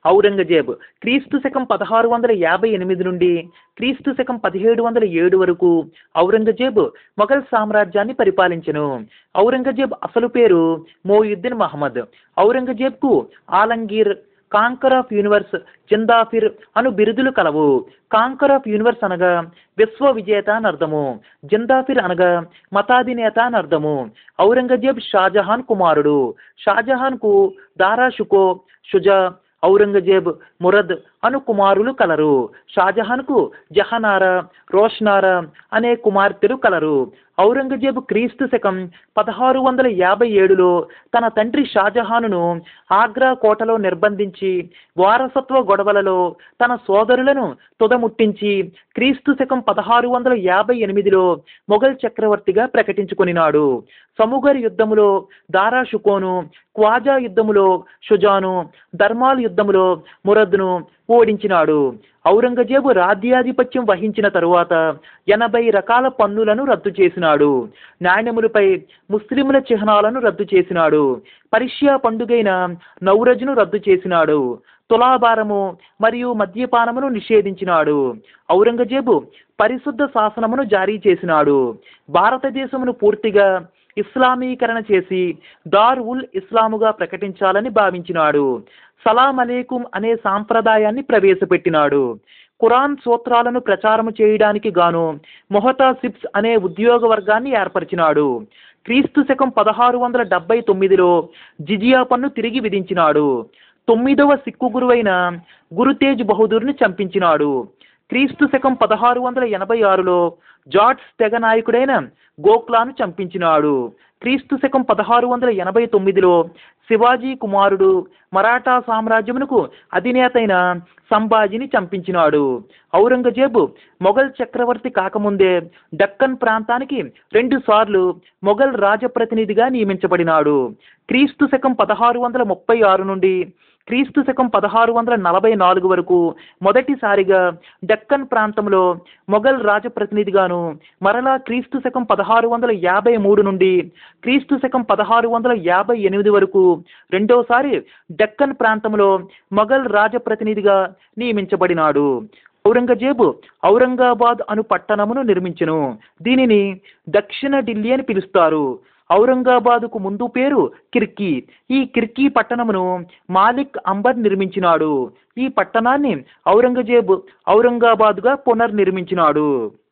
ఔరంగజేబ్ క్రీస్తు శకం పదహారు వందల యాభై ఎనిమిది నుండి క్రీస్తు శకం పదిహేడు వందల ఏడు వరకు ఔరంగజేబ్ మొఘల్ సామ్రాజ్యాన్ని పరిపాలించెను ఔరంగజేబ్ అసలు పేరు మోయుద్దీన్ మహమ్మద్ ఔరంగజేబ్కు Alamgir conqueror of universe Zindapir అను బిరుదులు కలవు కాంకర్ ఆఫ్ యూనివర్స్ అనగా విశ్వ విజేత అని అర్థము జిందాఫిర్ అనగా మతాధినేత అని అర్థము ఔరంగజేబ్ షాజహాన్ కుమారుడు షాజహాన్కు దారా షుకో షుజా ఔరంగజేబ్ మురద్ అను కుమారులు కలరు షాజహాన్కు జహనారా రోష్నారా అనే కుమార్తెలు కలరు ఔరంగజేబు క్రీస్తు శకం పదహారు వందల యాభై ఏడులో తన తండ్రి షాజహానును ఆగ్రా కోటలో నిర్బంధించి వారసత్వ గొడవలలో తన సోదరులను తుదముట్టించి క్రీస్తు శకం పదహారు వందల యాభై ఎనిమిదిలో మొఘల్ చక్రవర్తిగా ప్రకటించుకొనినాడు సముగర్ యుద్ధములో దారా షుకోను క్వాజా యుద్ధములో షుజాను ధర్మాల్ యుద్ధములో మురద్ను ఓడించినాడు ఔరంగజేబు రాజ్యాధిపత్యం వహించిన తరువాత ఎనభై రకాల పన్నులను రద్దు చేసినాడు నాణ్యములపై ముస్లింల చిహ్నాలను రద్దు చేసినాడు పర్షియా పండుగైన నౌరజ్ను రద్దు చేసినాడు తులాభారము మరియు మద్యపానమును నిషేధించినాడు ఔరంగజేబు పరిశుద్ధ శాసనమును జారీ చేసినాడు భారతదేశమును పూర్తిగా ఇస్లామీకరణ చేసి దార్ ఉల్ ఇస్లాముగా ప్రకటించాలని భావించినాడు సలాం అలేకుం అనే సాంప్రదాయాన్ని ప్రవేశపెట్టినాడు ఖురాన్ సూత్రాలను ప్రచారము చేయడానికి గాను మొహతాసిబ్స్ అనే ఉద్యోగ వర్గాన్ని ఏర్పరిచినాడు క్రీస్తు శకం పదహారు వందల డెబ్బై తొమ్మిదిలో జిజియా పన్ను తిరిగి విధించినాడు తొమ్మిదవ సిక్కు గురువైన గురుతేజ్ బహదూర్ని చంపించినాడు క్రీస్తు శకం పదహారు వందల ఎనభై ఆరులో జార్జ్ తెగ నాయకుడైన గోఖ్లాను చంపించినాడు క్రీస్తు శకం పదహారు వందల ఎనభై తొమ్మిదిలో శివాజీ కుమారుడు మరాఠా సామ్రాజ్యమునకు అధినేతైన సంభాజీని చంపించినాడు ఔరంగజేబు మొఘల్ చక్రవర్తి కాకముందే దక్కన్ ప్రాంతానికి రెండు సార్లు మొఘల్ రాజప్రతినిధిగా నియమించబడినాడు క్రీస్తు శకం పదహారు వందల ముప్పై ఆరు నుండి క్రీస్తు శకం పదహారు వందల నలభై నాలుగు వరకు మొదటిసారిగా డక్కన్ ప్రాంతంలో మొఘల్ రాజప్రతినిధిగాను మరలా క్రీస్తు శకం పదహారు వందల యాభై మూడు నుండి క్రీస్తు శకం పదహారు వందల యాభై ఎనిమిది వరకు రెండోసారి డక్కన్ ప్రాంతంలో మొఘల్ రాజప్రతినిధిగా నియమించబడినాడు ఔరంగజేబు ఔరంగాబాద్ అను పట్టణమును నిర్మించెను దీనిని దక్షిణ ఢిల్లీ అని పిలుస్తారు ఔరంగాబాదుకు ముందు పేరు కిర్కీ ఈ కిర్కీ పట్టణమును మాలిక్ అంబర్ నిర్మించినాడు ఈ పట్టణాన్ని ఔరంగజేబు ఔరంగాబాదుగా పునర్నిర్మించినాడు